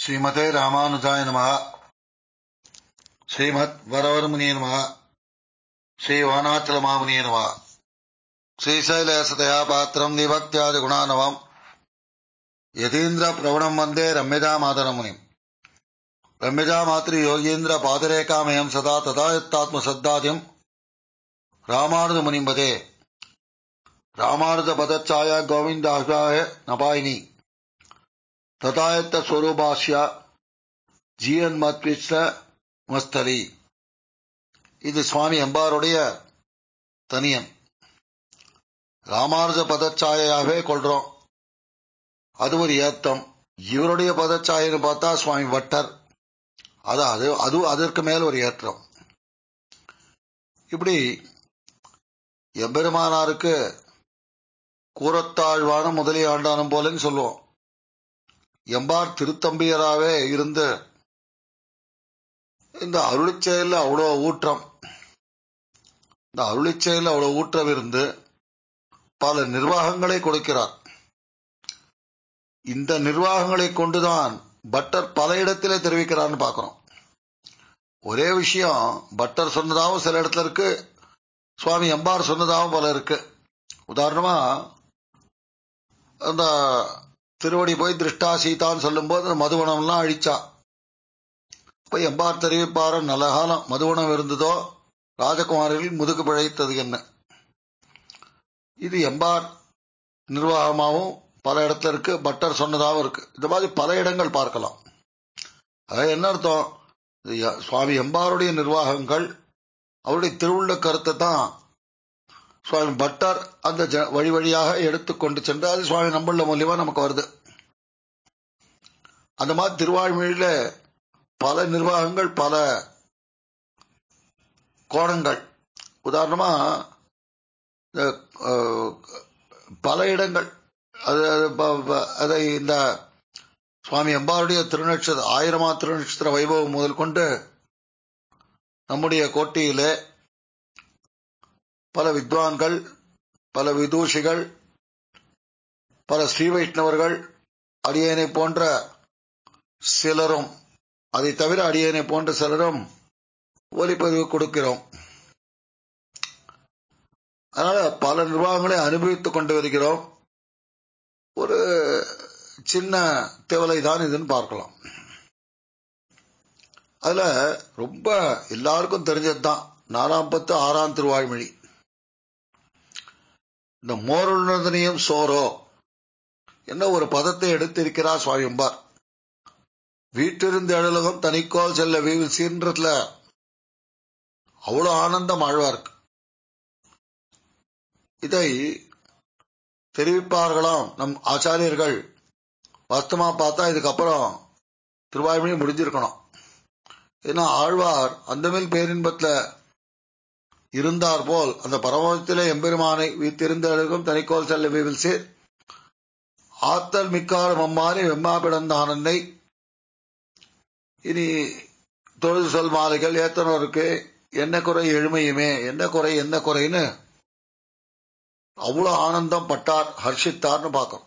ஸ்ரீமதே ராமானுஜாய நம ஸ்ரீமத் வரவரமுனிய நம ஸ்ரீ வானாச்சல மாமுனிய நம ஸ்ரீசைலேசதயா பாத்திரம் திபக்தியாதி குணானவம் யதீந்திர பிரவணம் வந்தே ரம்யஜா மாதரமுனிம் ரம்யஜா மாத்திரி யோகீந்திர பாதரேகாமயம் சதா ததாயத்தாத்ம சத்தாதியம் ராமானுஜ முனிம்பதே ராமானுஜ பதச்சாய கோவிந்தாய நபாயினி ததாயத்த ஸ்வரூபாஷ்ய ஜீவன் மத்விஷ்ட மஸ்தலி இது சுவாமி எம்பாருடைய தனியன் ராமானுஜ பதச்சாயாவே கொள்றோம் அது ஒரு ஏத்தம் இவருடைய பதச்சாயன்னு பார்த்தா சுவாமி வட்டர் அது அது அது அதற்கு மேல் ஒரு ஏற்றம் இப்படி எம்பெருமானாருக்கு கூறத்தாழ்வான முதலிய ஆண்டானம் போலன்னு சொல்லுவோம் எம்பார் திருத்தம்பியராகவே இருந்து இந்த அருளிச்செயல அவ்வளோ ஊற்றம் இந்த அருளிச்செயல அவ்வளோ ஊற்றம் இருந்து பல நிர்வாகங்களை கொடுக்கிறார் இந்த நிர்வாகங்களை கொண்டுதான் பட்டர் பல இடத்திலே தெரிவிக்கிறார்னு பார்க்கிறோம் ஒரே விஷயம் பட்டர் சொன்னதாகவும் சில இடத்துல இருக்கு சுவாமி எம்பார் சொன்னதாகவும் பல இருக்கு உதாரணமா அந்த திருவடி போய் திருஷ்டா சீதான்னு சொல்லும்போது மதுவனம்லாம் அழிச்சா இப்ப எம்பார் தெரிவிப்பார நல்ல காலம் மதுவனம் இருந்ததோ ராஜகுமாரிகள் முதுகு பிழைத்தது என்ன இது எம்பார் நிர்வாகமாகவும் பல இடத்துல இருக்கு பட்டர் சொன்னதாகவும் இருக்கு இந்த மாதிரி பல இடங்கள் பார்க்கலாம் அது என்ன அர்த்தம் சுவாமி எம்பாருடைய நிர்வாகங்கள் அவருடைய திருவுள்ள கருத்தை தான் சுவாமி பட்டர் அந்த வழி வழியாக எடுத்துக்கொண்டு சென்று அது சுவாமி நம்புள்ள மூலியமா நமக்கு வருது அந்த மாதிரி திருவாழ்மொழியில பல நிர்வாகங்கள் பல கோணங்கள் உதாரணமா பல இடங்கள் அது அதை இந்த சுவாமி எம்பாருடைய திருநட்சத்திர ஆயிரமா திருநட்சத்திர வைபவம் முதல் கொண்டு நம்முடைய கோட்டையிலே பல வித்வான்கள் பல விதூஷிகள் பல ஸ்ரீ வைஷ்ணவர்கள் அடியனை போன்ற சிலரும் அதை தவிர அடியனை போன்ற சிலரும் ஒலிப்பதிவு கொடுக்கிறோம் அதனால பல நிர்வாகங்களை அனுபவித்துக் கொண்டு வருகிறோம் ஒரு சின்ன தேவலை தான் இதுன்னு பார்க்கலாம் அதுல ரொம்ப எல்லாருக்கும் தெரிஞ்சதுதான் நாலாம் பத்து ஆறாம் திருவாய்மொழி இந்த மோருணதனையும் சோரோ என்ன ஒரு பதத்தை எடுத்திருக்கிறார் சுவாமி எம்பார் வீட்டிலிருந்து எழுலகம் தனிக்கோல் செல்ல வீவில் சீன்றதுல அவ்வளவு ஆனந்தம் ஆழ்வார்க்கு இதை தெரிவிப்பார்களாம் நம் ஆச்சாரியர்கள் வாஸ்தமா பார்த்தா இதுக்கப்புறம் திருவாய்மொழி முடிஞ்சிருக்கணும் ஏன்னா ஆழ்வார் அந்த மேல் பேரின்பத்துல இருந்தார் போல் அந்த பரமத்திலே எம்பெருமானை வீத்திருந்த அழகும் தனிக்கோல் செல்ல வீவில் சேர் ஆத்தல் மிக்காரும் அம்மாறி வெம்மா பிடந்தானன்னை இனி தொழுது சொல் மாலைகள் ஏத்தனோருக்கு என்ன குறை எழுமையுமே என்ன குறை என்ன குறைன்னு அவ்வளவு ஆனந்தம் பட்டார் ஹர்ஷித்தார்னு பார்க்கிறோம்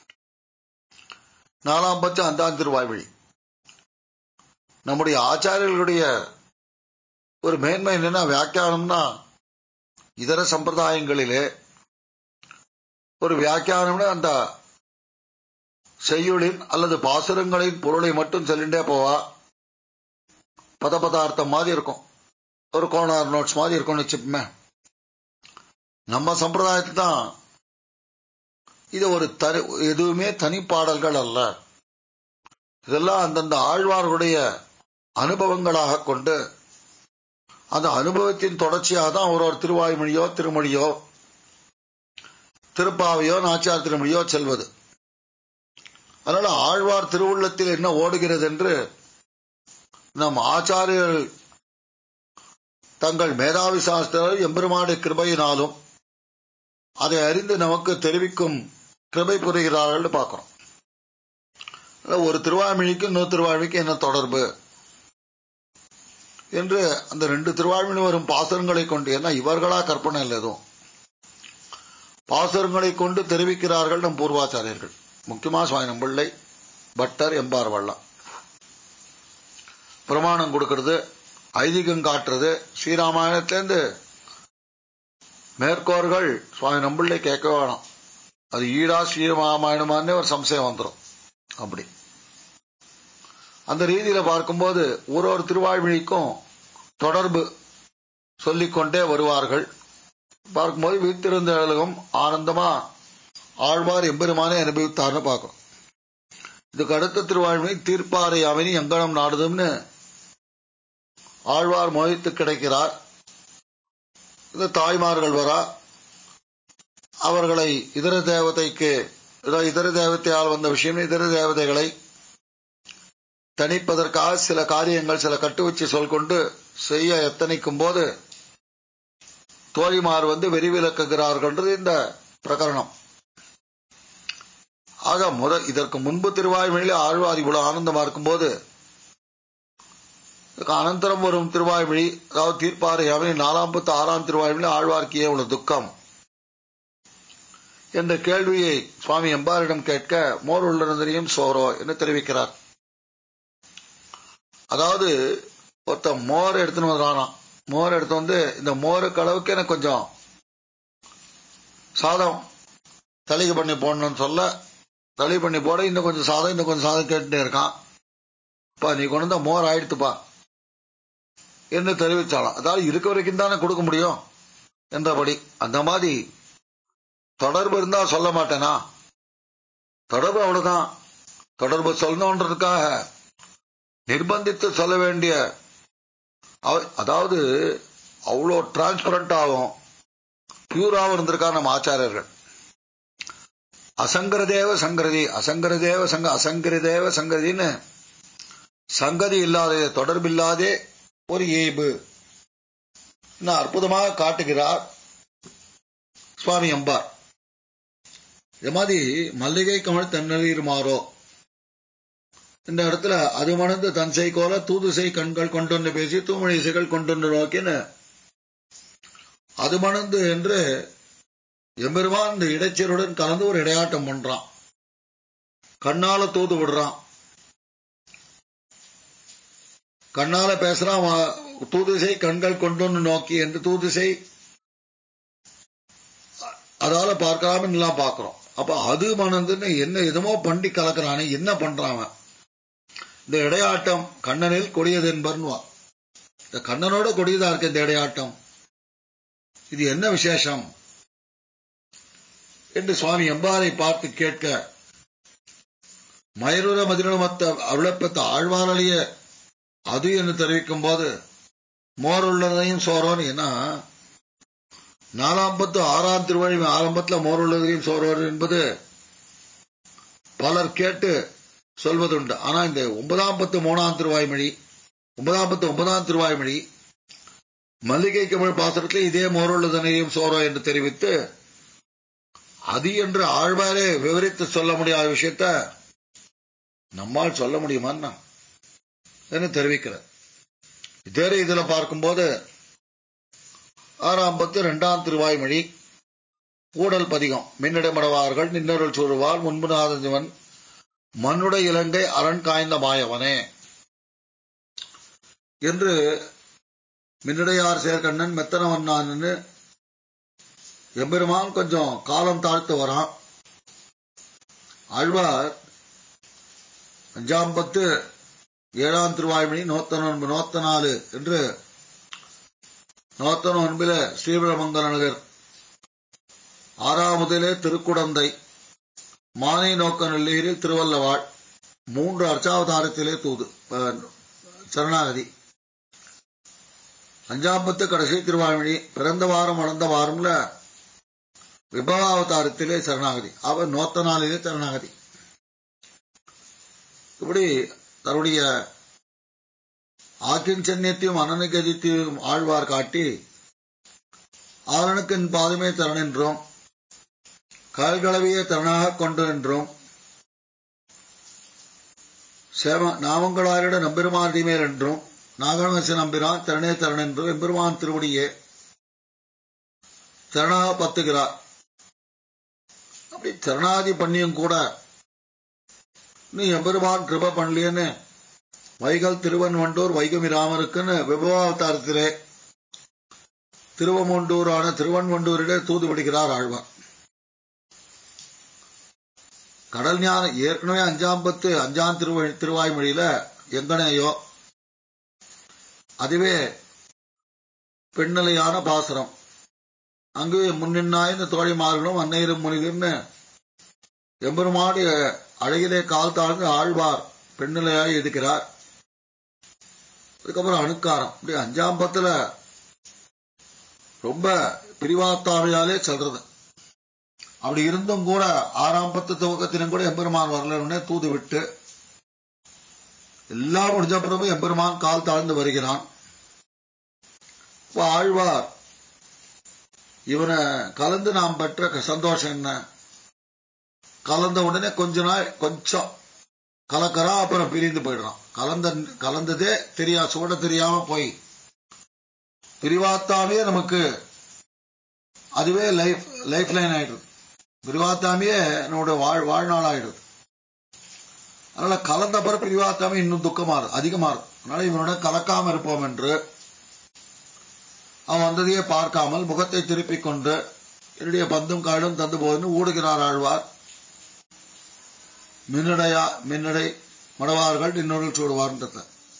நாலாம் பத்து அந்தாம் திருவாய்வழி நம்முடைய ஆச்சாரியர்களுடைய ஒரு மேன்மை என்னன்னா வியாக்கியானம்னா இதர சம்பிரதாயங்களிலே ஒரு வியாக்கியானம்னா அந்த செய்யுளின் அல்லது பாசுரங்களின் பொருளை மட்டும் சொல்லிண்டே போவா பத பதார்த்தம் மாதிரி இருக்கும் ஒரு கோனார் நோட்ஸ் மாதிரி இருக்கும்னு வச்சுப்போமே நம்ம சம்பிரதாயத்து தான் இது ஒரு தனி எதுவுமே தனிப்பாடல்கள் அல்ல இதெல்லாம் அந்தந்த ஆழ்வார்களுடைய அனுபவங்களாக கொண்டு அந்த அனுபவத்தின் தொடர்ச்சியாக தான் ஒரு ஒரு திருவாய்மொழியோ திருமொழியோ திருப்பாவையோ நாச்சியார் திருமொழியோ செல்வது அதனால ஆழ்வார் திருவுள்ளத்தில் என்ன ஓடுகிறது என்று நம் ஆச்சாரியர்கள் தங்கள் மேதாவி சாஸ்திரர் எம்பெருமானுடைய கிருபையினாலும் அதை அறிந்து நமக்கு தெரிவிக்கும் கிருபை புரிகிறார்கள் பார்க்கிறோம் ஒரு திருவாழ்மொழிக்கு இன்னொரு திருவாழ்மொழிக்கு என்ன தொடர்பு என்று அந்த ரெண்டு திருவாழ்மொழி வரும் பாசுரங்களை கொண்டு ஏன்னா இவர்களா கற்பனை இல்லை எதுவும் பாசுரங்களை கொண்டு தெரிவிக்கிறார்கள் நம் பூர்வாச்சாரியர்கள் முக்கியமா சுவாமி நம்பிள்ளை பட்டர் எம்பார் வள்ளம் பிரமாணம் கொடுக்கறது ஐதீகம் காட்டுறது ஸ்ரீராமாயணத்திலேருந்து மேற்கோர்கள் சுவாமி நம்பிள்ளை கேட்க வேணாம் அது ஈடா ஸ்ரீராமாயணமானே ஒரு சம்சயம் வந்துடும் அப்படி அந்த ரீதியில பார்க்கும்போது ஒரு ஒரு திருவாழ்மொழிக்கும் தொடர்பு சொல்லிக்கொண்டே வருவார்கள் பார்க்கும்போது வீட்டிருந்த அழகும் ஆனந்தமா ஆழ்வார் எம்பெருமானே அனுபவித்தார்னு பார்க்கணும் இதுக்கு அடுத்த திருவாழ்மொழி தீர்ப்பாறை அவனி எங்கனம் நாடுதும்னு ஆழ்வார் மோகித்து கிடைக்கிறார் இந்த தாய்மார்கள் வரா அவர்களை இதர தேவதைக்கு இதர தேவத்தையால் வந்த விஷயம் இதர தேவதைகளை தணிப்பதற்காக சில காரியங்கள் சில கட்டுவச்சு சொல் கொண்டு செய்ய எத்தனைக்கும் போது தோழிமார் வந்து வெறிவிலக்குகிறார்கள் இந்த பிரகரணம் ஆக முத இதற்கு முன்பு திருவாய்மொழியில ஆழ்வார் இவ்வளவு ஆனந்தமா இருக்கும்போது அனந்தரம் வரும் திருவாய்மொழி அதாவது தீர்ப்பாறை அவனி நாலாம் பத்து ஆறாம் திருவாய்மொழி ஆழ்வார்க்கு ஏன் உள்ள துக்கம் என்ற கேள்வியை சுவாமி எம்பாரிடம் கேட்க மோர் உள்ளதனையும் சோரோ என்று தெரிவிக்கிறார் அதாவது ஒருத்த மோர் எடுத்துன்னு வரானாம் மோர் எடுத்து வந்து இந்த மோருக்கு அளவுக்கு எனக்கு கொஞ்சம் சாதம் தளிகை பண்ணி போடணும்னு சொல்ல தளி பண்ணி போட இன்னும் கொஞ்சம் சாதம் இன்னும் கொஞ்சம் சாதம் கேட்டுட்டே இருக்கான் பா நீ கொண்டு வந்த மோர் ஆயிடுத்துப்பா என்று தெரிவிச்சாலாம் அதாவது இருக்க வரைக்கும் தானே கொடுக்க முடியும் என்றபடி அந்த மாதிரி தொடர்பு இருந்தா சொல்ல மாட்டேனா தொடர்பு அவ்வளவுதான் தொடர்பு சொல்லணுன்றதுக்காக நிர்பந்தித்து சொல்ல வேண்டிய அதாவது அவ்வளோ டிரான்ஸ்பரண்டாகவும் பியூராகவும் இருந்திருக்கா நம்ம ஆச்சாரியர்கள் அசங்கரதேவ சங்கரதி அசங்கரதேவ சங்க அசங்கரதேவ சங்கதின்னு சங்கதி இல்லாத தொடர்பில்லாதே ஒரு ஏய்பு அற்புதமாக காட்டுகிறார் சுவாமி அம்பார் இது மாதிரி மல்லிகை கமல் தென்னலீர் மாறோ இந்த இடத்துல அது மணந்து தன் செய்கோல தூதுசை கண்கள் கொண்டொன்று பேசி தூமொழி இசைகள் கொண்டொன்று நோக்கின்னு அது மணந்து என்று எம்பெருமான் இந்த இடைச்சருடன் கலந்து ஒரு இடையாட்டம் பண்றான் கண்ணால தூது விடுறான் கண்ணால பேசுறான் தூதுசை கண்கள் கொண்டொன்று நோக்கி என்று தூதுசை அதால பார்க்காம எல்லாம் பாக்குறோம் அப்ப அது மணந்துன்னு என்ன எதுமோ பண்டி கலக்கிறானே என்ன பண்றான் இந்த இடையாட்டம் கண்ணனில் கொடியது என்பர்னுவா இந்த கண்ணனோட கொடியதா இருக்கு இந்த இடையாட்டம் இது என்ன விசேஷம் என்று சுவாமி எம்பாரை பார்த்து கேட்க மயருர மதிரமத்த அருளப்பத்த ஆழ்வாரலிய அது என்று தெரிவிக்கும் போது மோர் உள்ளதையும் சோரோன் ஏன்னா நாலாம் பத்து ஆறாம் திருவழி ஆரம்பத்துல மோர் உள்ளதையும் சோரோர் என்பது பலர் கேட்டு சொல்வதுண்டு ஆனா இந்த ஒன்பதாம் பத்து மூணாம் திருவாய்மொழி ஒன்பதாம் பத்து ஒன்பதாம் திருவாய்மொழி மல்லிகை கமிழ் பாத்திரத்தில் இதே மோருள்ளதனையும் சோரோ என்று தெரிவித்து அது என்று ஆழ்வாரே விவரித்து சொல்ல முடியாத விஷயத்த நம்மால் சொல்ல முடியுமா என்று தெரிவிக்கிறார் இதே இதுல பார்க்கும்போது ஆறாம் பத்து இரண்டாம் திருவாய்மொழி ஊடல் பதிகம் மின்னிடமடவார்கள் நின்னருள் சூழுவார் முன்புநாதன் மண்ணுடைய இலங்கை அரண் காய்ந்த மாயவனே என்று மின்னடையார் சேர்க்கண்ணன் மெத்தனவன்னான்னு எம்பெருமான் கொஞ்சம் காலம் தாழ்த்து வரான் ஆழ்வார் அஞ்சாம் பத்து ஏழாம் திருவாய்மணி நோத்தன நோத்த நாலு என்று நோத்தன ஒன்பில ஸ்ரீவிரமங்கல நகர் ஆறாவதிலே திருக்குடந்தை மானை நோக்க நெல்லீரில் திருவல்லவாள் மூன்று அர்ச்சாவதாரத்திலே தூது சரணாகதி அஞ்சாம் பத்து கடைசி திருவாய்மொழி பிறந்த வாரம் வளர்ந்த வாரம்ல விபவாவதாரத்திலே சரணாகதி அவர் நோத்த நாளிலே சரணாகதி இப்படி தன்னுடைய ஆக்கிஞ்சன்யத்தையும் அனனுகதித்தையும் ஆழ்வார் காட்டி ஆரனுக்கு என் பாதமே தரண் என்றும் கால்களவிய தரணாக கொண்டு என்றும் சேம நாமங்களாரிட நம்பெருமான் மேல் என்றும் நாகநசி நம்பிரான் திறனே தரண் என்றும் எம்பெருமான் திருவடியே திறனாக பத்துகிறார் அப்படி திறனாதி பண்ணியும் கூட நீ எம்பெருமான் கிருப பண்ணலையேன்னு வைகல் திருவன்வண்டூர் வைகமி ராமருக்குன்னு விபவாவதாரத்திலே திருவமொண்டூரான திருவன்வண்டூரிலே தூது விடுகிறார் ஆழ்வார் கடல் ஞான ஏற்கனவே அஞ்சாம் பத்து அஞ்சாம் திருவ திருவாய்மொழியில எங்கனையோ அதுவே பெண்ணிலையான பாசுரம் அங்கு முன்னின்னாய்ந்த தோழிமார்களும் அன்னையரும் முனிகர்னு எம்பெருமாடி அழகிலே கால் தாழ்ந்து ஆழ்வார் பெண்ணிலையாய் இருக்கிறார் அதுக்கப்புறம் அணுக்காரம் இப்படி அஞ்சாம் பத்துல ரொம்ப பிரிவாத்தாமையாலே சொல்றது அப்படி இருந்தும் கூட ஆறாம் பத்து துவக்கத்திலும் கூட எம்பெருமான் வரலன்னு தூது விட்டு எல்லாம் முடிஞ்ச பிறகு எம்பெருமான் கால் தாழ்ந்து வருகிறான் இப்ப ஆழ்வார் இவனை கலந்து நாம் பெற்ற சந்தோஷம் என்ன கலந்த உடனே கொஞ்ச நாள் கொஞ்சம் கலக்கறா அப்புறம் பிரிந்து போயிடுறான் கலந்த கலந்ததே தெரியா சூட தெரியாம போய் பிரிவாத்தாமே நமக்கு அதுவே லைஃப் லைஃப் லைன் ஆயிடுது பிரிவாத்தாமையே நம்முடைய வாழ் வாழ்நாள் ஆயிடுது அதனால கலந்த பிறகு பிரிவாத்தாமே இன்னும் துக்கமா இருக்கு அதிகமா இருக்கு அதனால இவனோட கலக்காம இருப்போம் என்று அவன் வந்ததையே பார்க்காமல் முகத்தை திருப்பிக் கொண்டு என்னுடைய பந்தும் காடும் தந்து போதுன்னு ஊடுகிறார் ஆழ்வார் மின்னடையா மின்னடை மடவார்கள் இன்னொரு சூடுவார்ன்றத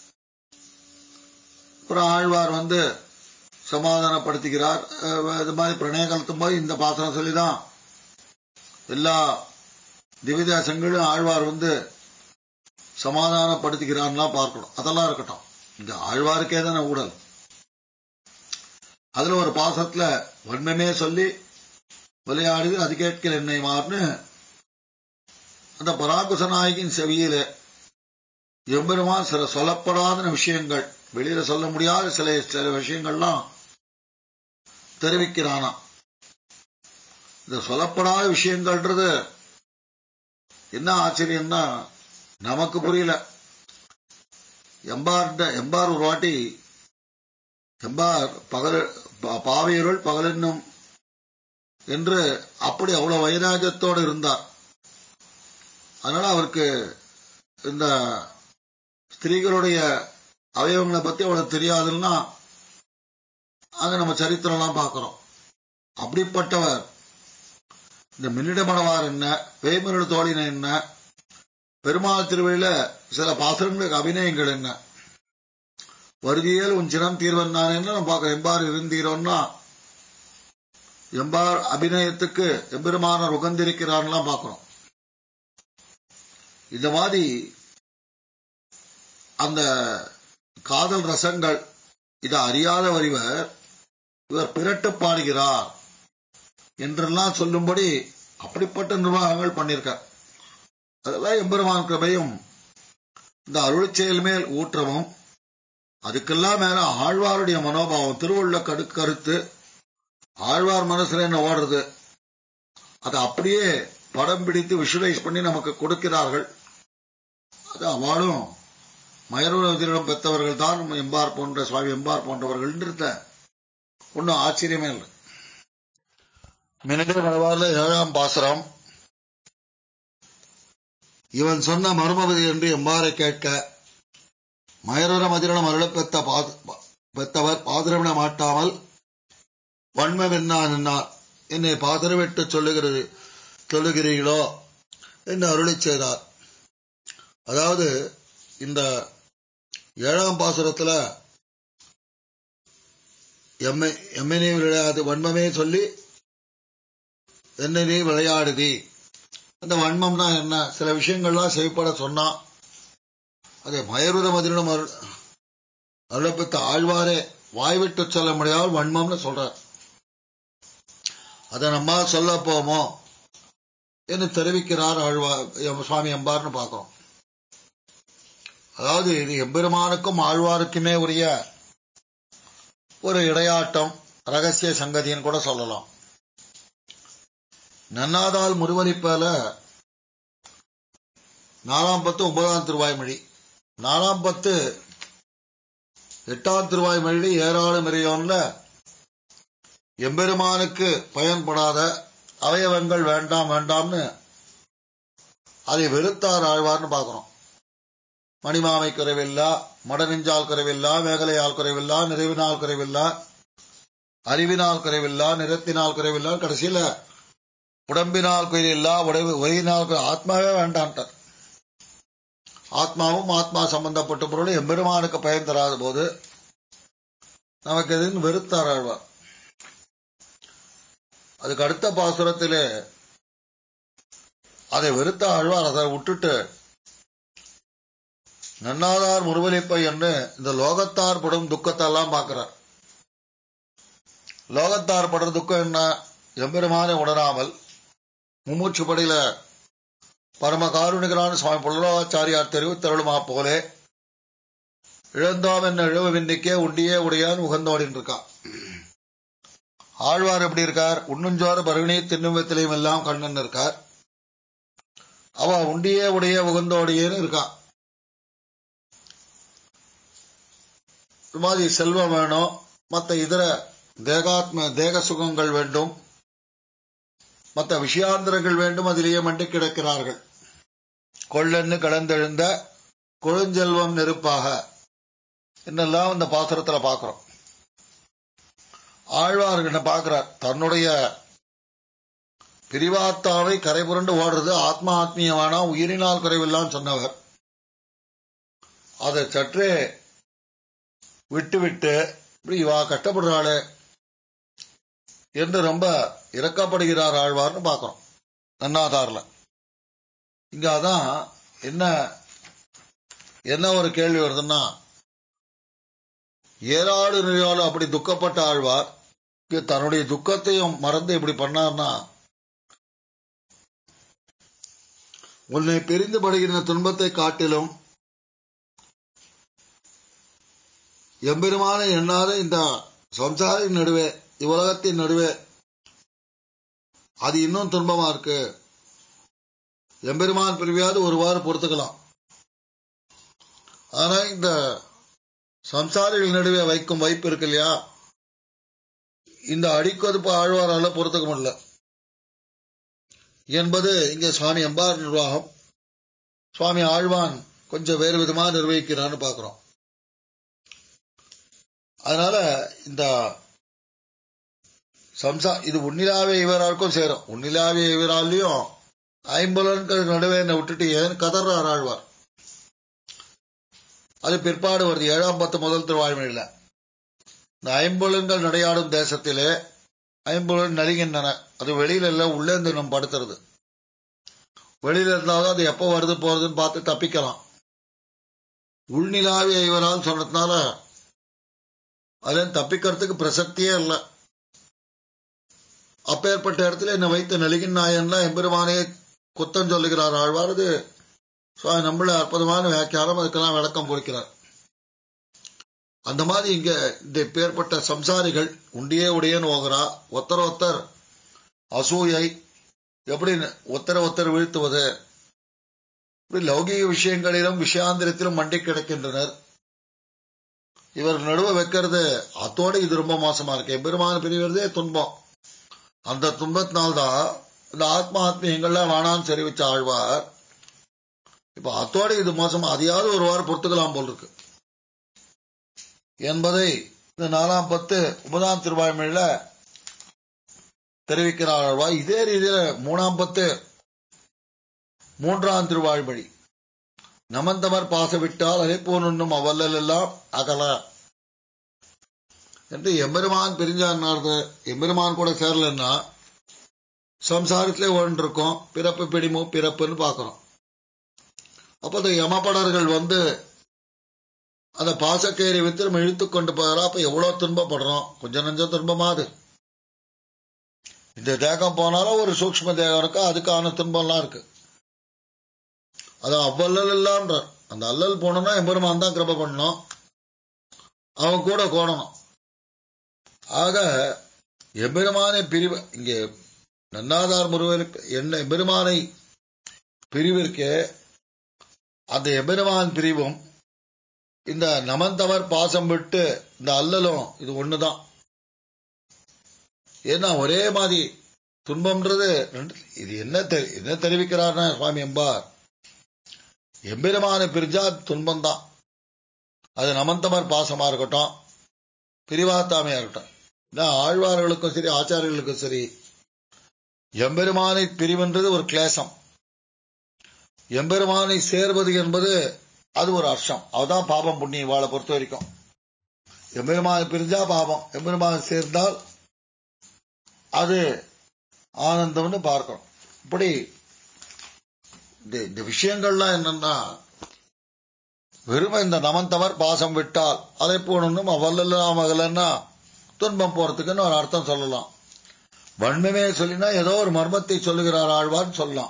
அப்புறம் ஆழ்வார் வந்து சமாதானப்படுத்துகிறார் அஹ் இது மாதிரி பிரணய கலத்தும் போது இந்த பாசனம் சொல்லிதான் எல்லா திவ்யதேசங்களும் ஆழ்வார் வந்து சமாதானப்படுத்துகிறான்லாம் பார்க்கணும் அதெல்லாம் இருக்கட்டும் இந்த ஆழ்வாருக்கே தானே ஊடல் அதுல ஒரு பாசத்துல வன்மமே சொல்லி விளையாடுது அது கேட்கிற என்னை மாறுன்னு அந்த பராகுச நாயகின் செவியில எம்பெருமான் சில சொல்லப்படாத விஷயங்கள் வெளியில சொல்ல முடியாத சில சில விஷயங்கள்லாம் தெரிவிக்கிறானா இந்த சொல்லப்படாத விஷயங்கள்ன்றது என்ன ஆச்சரியம்னா நமக்கு புரியல எம்பார்ட எம்பார் ஒரு வாட்டி எம்பார் பகல் பாவையருள் பகலென்னும் என்று அப்படி அவ்வளவு வைராஜத்தோடு இருந்தார் அதனால அவருக்கு இந்த ஸ்திரீகளுடைய அவயவங்களை பத்தி அவ்வளவு தெரியாதுன்னா அங்க நம்ம சரித்திரம்லாம் பார்க்கிறோம் அப்படிப்பட்டவர் இந்த மின்னிடமடவார் என்ன வேமருள் தோழின என்ன பெருமாள் திருவிழில சில பாசுரங்களுக்கு அபிநயங்கள் என்ன வருதியல் உன் சினம் தீர்வன் நான் என்ன நம்ம பார்க்க எம்பார் இருந்தீரோன்னா எம்பார் அபிநயத்துக்கு எம்பெருமானார் உகந்திருக்கிறான்லாம் பார்க்கிறோம் இந்த மாதிரி அந்த காதல் ரசங்கள் இதை அறியாதவர் இவர் இவர் பிரட்டு பாடுகிறார் என்றெல்லாம் சொல்லும்படி அப்படிப்பட்ட நிர்வாகங்கள் பண்ணியிருக்கார் அதெல்லாம் எம்பெருமான் கிருபையும் இந்த அருள் செயல் மேல் ஊற்றமும் அதுக்கெல்லாம் மேல ஆழ்வாருடைய மனோபாவம் திருவுள்ள கடு கருத்து ஆழ்வார் மனசுல என்ன ஓடுறது அதை அப்படியே படம் பிடித்து விஷுவலைஸ் பண்ணி நமக்கு கொடுக்கிறார்கள் அது அவளும் மயரூரத்திடம் பெற்றவர்கள் தான் எம்பார் போன்ற சுவாமி எம்பார் போன்றவர்கள்ன்றத ஒன்னும் ஆச்சரியமே இல்லை மினடே மலவாரில் ஏழாம் பாசுரம் இவன் சொன்ன மர்மபதி என்று எம்பாரை கேட்க மயரூர மதிரணம் அருளப் பெத்த பெத்தவர் பாதிரமிட மாட்டாமல் வன்மம் என்ன என்னார் என்னை பாதிரமிட்டு சொல்லுகிறது சொல்லுகிறீர்களோ என்று அருளி செய்தார் அதாவது இந்த ஏழாம் பாசுரத்துல எம்மை எம்மை விளையாது வன்மமே சொல்லி என்ன நீ விளையாடுதி அந்த வன்மம்னா என்ன சில விஷயங்கள்லாம் செய்யப்பட சொன்னா அதை மயருத மதினம் அருளப்பத்த ஆழ்வாரே வாய்விட்டு சொல்ல முடியாமல் வன்மம்னு சொல்றார் அதை நம்ம சொல்ல போமோ என்று தெரிவிக்கிறார் ஆழ்வார் சுவாமி எம்பார்னு பார்க்கிறோம் அதாவது இது எம்பெருமானுக்கும் ஆழ்வாருக்குமே உரிய ஒரு இடையாட்டம் ரகசிய சங்கதின்னு கூட சொல்லலாம் நன்னாதால் முருவனிப்பால நாலாம் பத்து ஒன்பதாம் திருவாய்மொழி நாலாம் பத்து எட்டாம் திருவாய்மொழி ஏராள மிரையோன்ல எம்பெருமானுக்கு பயன்படாத அவயவங்கள் வேண்டாம் வேண்டாம்னு அதை வெறுத்தார் ஆழ்வார்னு பார்க்கிறோம் மணிமாமை குறைவில்லா மடநெஞ்சால் குறைவில்லா மேகலையால் குறைவில்லா நிறைவினால் குறைவில்லா அறிவினால் குறைவில்லா நிறத்தினால் குறைவில்லா கடைசியில உடம்பினால் குறையில்லா உடம்பு ஒயினால் குறை- ஆத்மாவே வேண்டான்ட்டார் ஆத்மாவும் ஆத்மா சம்பந்தப்பட்ட பொருளும் எம்பெருமானுக்கு பயன் தராத போது நமக்கு எதுன்னு வெறுத்தார் ஆழ்வார் அதுக்கு அடுத்த பாசுரத்திலே அதை வெறுத்த ஆழ்வார் அதை விட்டுட்டு நன்னாதார் முருவலிப்பை என்று இந்த லோகத்தார் படும் துக்கத்தை எல்லாம் பார்க்கிறார் லோகத்தார் படுற துக்கம் என்ன எம்பெருமானை உணராமல் மும்மூச்சு படியில பரம காருணிகரான சுவாமி புல்லராச்சாரியார் தெரிவித்தருளுமா போலே இழந்தோம் என்ன இழவு விண்ணிக்கே உண்டியே உடையான் உகந்தோடின்னு இருக்கான் ஆழ்வார் எப்படி இருக்கார் உண்ணுஞ்சோறு பருகினி திண்ணுவத்திலையும் எல்லாம் கண்ணன் இருக்கார் அவ உண்டியே உடைய உகந்தோடியேன்னு இருக்கான் இது மாதிரி செல்வம் வேணும் மற்ற இதர தேகாத்ம தேக சுகங்கள் வேண்டும் மற்ற விஷயாந்திரங்கள் வேண்டும் அதிலேயே மண்டி கிடக்கிறார்கள் கொள்ளென்னு கலந்தெழுந்த கொழுஞ்செல்வம் நெருப்பாக என்னெல்லாம் இந்த பாசுரத்துல பார்க்கிறோம் ஆழ்வார்கிட்ட பார்க்கிறார் தன்னுடைய பிரிவாத்தாவை கரைபுரண்டு ஓடுறது ஆத்மா ஆத்மீயமானா உயிரினால் குறைவில்லான்னு சொன்னவர் அதை சற்றே விட்டு விட்டு இப்படி இவா கஷ்டப்படுறாளே என்று ரொம்ப இறக்கப்படுகிறார் ஆழ்வார்னு பார்க்கிறோம் நன்னாதார்ல இங்க அதான் என்ன என்ன ஒரு கேள்வி வருதுன்னா ஏழாடு நிலையாடு அப்படி துக்கப்பட்ட ஆழ்வார் இங்க தன்னுடைய துக்கத்தையும் மறந்து இப்படி பண்ணார்னா உன்னை பிரிந்து படுகிற துன்பத்தை காட்டிலும் எம்பெருமானை எண்ணாத இந்த சம்சாரின் நடுவே இவ்வுலகத்தின் நடுவே அது இன்னும் துன்பமா இருக்கு எம்பெருமான் பிரிவியாவது ஒரு வாரம் பொறுத்துக்கலாம் ஆனா இந்த சம்சாரிகள் நடுவே வைக்கும் வைப்பு இருக்கு இல்லையா இந்த அடிக்கொதுப்பு ஆழ்வாரால பொறுத்துக்க முடியல என்பது இங்க சுவாமி அம்பார் நிர்வாகம் சுவாமி ஆழ்வான் கொஞ்சம் வேறு விதமா நிர்வகிக்கிறான்னு பாக்குறோம் அதனால இந்த சம்சா இது உன்னிலாவே இவராருக்கும் சேரும் உன்னிலாவே இவராலையும் ஐம்பலன்கள் நடுவே என்னை விட்டுட்டு ஏன் கதறார் ஆழ்வார் அது பிற்பாடு வருது ஏழாம் பத்து முதல் திருவாய்மொழியில இந்த ஐம்பொலன்கள் நடையாடும் தேசத்திலே ஐம்பொலன் நலிகின்றன அது வெளியில இல்ல உள்ளே இருந்து நம்ம படுத்துறது வெளியில இருந்தாலும் அது எப்போ வருது போறதுன்னு பார்த்து தப்பிக்கலாம் உள்நிலாவே இவரால் சொன்னதுனால அதுல தப்பிக்கிறதுக்கு பிரசக்தியே இல்லை அப்பேற்பட்ட இடத்துல என்னை வைத்து நலிகின் நாயன்னா எம்பெருமானே குத்தம் சொல்லுகிறார் ஆழ்வார் அது சுவாமி நம்மள அற்புதமான வியாக்கியானம் அதுக்கெல்லாம் விளக்கம் கொடுக்கிறார் அந்த மாதிரி இங்க இந்த பேர்பட்ட சம்சாரிகள் உண்டியே உடையன்னு ஓகிறா ஒத்தர ஒத்தர் அசூயை எப்படி ஒத்தர ஒத்தர் வீழ்த்துவது இப்படி லௌகிக விஷயங்களிலும் விஷயாந்திரத்திலும் மண்டி கிடக்கின்றனர் இவர் நடுவ வைக்கிறது அத்தோட இது ரொம்ப மோசமா இருக்கு எம்பெருமான பிரிவதே துன்பம் அந்த துன்பத்தினால்தான் இந்த ஆத்மா ஆத்மீயங்கள்லாம் வேணான்னு சரி வச்ச ஆழ்வார் இப்ப அத்தோட இது மோசமா அதையாவது ஒரு வாரம் பொறுத்துக்கலாம் போல் இருக்கு என்பதை இந்த நாலாம் பத்து ஒன்பதாம் திருவாய்மொழியில தெரிவிக்கிறார் ஆழ்வார் இதே ரீதியில மூணாம் பத்து மூன்றாம் திருவாய்மொழி நமந்தமர் பாச விட்டால் அழைப்போன் உண்ணும் அவல்லல் எல்லாம் அகல என்று எம்பெருமான் பிரிஞ்சார்னாரு எம்பெருமான் கூட சேரலன்னா சம்சாரத்திலே ஒன்றிருக்கோம் பிறப்பு பிடிமோ பிறப்புன்னு பார்க்கிறோம் அப்போ இந்த யமபடர்கள் வந்து அந்த பாசக்கயிறை வித்து நம்ம இழுத்து கொண்டு போகிறோம் அப்ப எவ்வளவு துன்பப்படுறோம் கொஞ்சம் நஞ்சம் துன்பமாது இந்த தேகம் போனாலும் ஒரு சூக்ம தேகம் இருக்கு அதுக்கான துன்பம்லாம் இருக்கு அது அவ்வல்லல் இல்லான்றார் அந்த அல்லல் போனோம்னா எம்பெருமான் தான் கிருப பண்ணணும் அவன் கூட கோணணும் ஆக எம்பெருமானை பிரிவு இங்கே நன்னாதார் முருகன் என்ன எம்பெருமானை பிரிவிற்கே அந்த எம்பெருமான் பிரிவும் இந்த நமந்தவர் பாசம் விட்டு இந்த அல்லலும் இது ஒண்ணுதான் ஏன்னா ஒரே மாதிரி துன்பம்ன்றது ரெண்டு இது என்ன தெ- என்ன தெரிவிக்கிறார்னா சுவாமி அம்பார் எம்பெருமானை பிரிஞ்சா துன்பம்தான் அது நமந்தமர் பாசமா இருக்கட்டும் பிரிவாத்தாமையா இருக்கட்டும் இதான் ஆழ்வார்களுக்கும் சரி ஆச்சாரியர்களுக்கும் சரி எம்பெருமானை பிரிவென்றது ஒரு கிளேசம் எம்பெருமானை சேர்வது என்பது அது ஒரு அர்ஷம் அதுதான் பாபம் புண்ணியம் வாழை பொறுத்த வரைக்கும் எம்பெருமானை பிரிஞ்சா பாபம் எம்பெருமானை சேர்ந்தால் அது ஆனந்தம்னு பார்க்கணும் இப்படி இந்த விஷயங்கள்லாம் என்னன்னா வெறுமை இந்த நமந்தவர் பாசம் விட்டால் அதை போகணும் அவல்லாம் அகலன்னா துன்பம் போறதுக்குன்னு ஒரு அர்த்தம் சொல்லலாம் வன்மமே சொல்லினா ஏதோ ஒரு மர்மத்தை சொல்லுகிறார் ஆழ்வார் சொல்லலாம்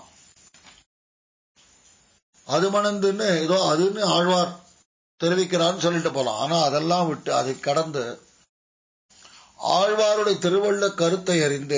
அது மணந்துன்னு ஏதோ அதுன்னு ஆழ்வார் தெரிவிக்கிறான்னு சொல்லிட்டு போலாம் ஆனா அதெல்லாம் விட்டு அதை கடந்து ஆழ்வாருடைய திருவள்ள கருத்தை அறிந்து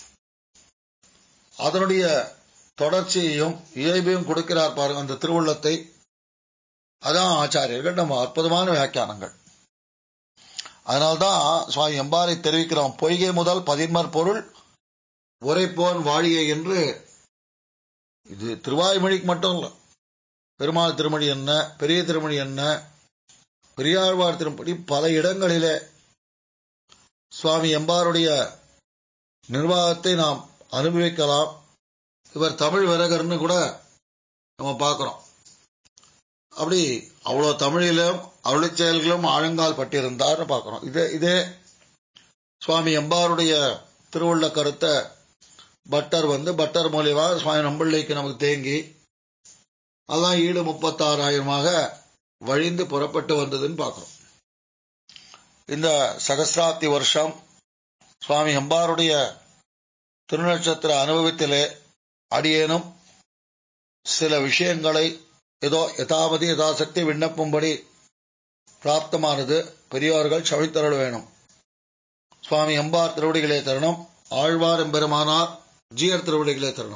அதனுடைய தொடர்ச்சியையும் இயல்பையும் கொடுக்கிறார் பாருங்க அந்த திருவுள்ளத்தை அதான் ஆச்சாரியர்கள் நம்ம அற்புதமான வியாக்கியானங்கள் அதனால்தான் சுவாமி எம்பாரை தெரிவிக்கிறோம் பொய்கை முதல் பதின்மர் பொருள் உரைப்போன் வாழிய என்று இது திருவாய்மொழிக்கு மட்டும் இல்ல பெருமாள் திருமொழி என்ன பெரிய திருமொழி என்ன பெரியாழ்வார் திருப்படி பல இடங்களிலே சுவாமி எம்பாருடைய நிர்வாகத்தை நாம் அனுபவிக்கலாம் இவர் தமிழ் விரகர்னு கூட நம்ம பார்க்கிறோம் அப்படி அவ்வளவு தமிழிலும் அருளை செயல்களும் ஆழங்கால் பட்டிருந்தார்னு பார்க்கிறோம் இதே இதே சுவாமி எம்பாருடைய திருவுள்ள கருத்தை பட்டர் வந்து பட்டர் மூலியமா சுவாமி நம்பிள்ளைக்கு நமக்கு தேங்கி அதான் ஈடு முப்பத்தாறாயிரமாக வழிந்து புறப்பட்டு வந்ததுன்னு பார்க்கிறோம் இந்த சகசிராப்தி வருஷம் சுவாமி எம்பாருடைய திருநட்சத்திர அனுபவத்திலே அடியேனும் சில விஷயங்களை ஏதோ யதாமதி யதாசக்தி விண்ணப்பும்படி பிராப்தமானது பெரியோர்கள் சவித்தருள் வேணும் சுவாமி எம்பார் திருவடிகளே தருணம் ஆழ்வார் எம்பெருமானார் ஜீயர் திருவடிகளே தருணம்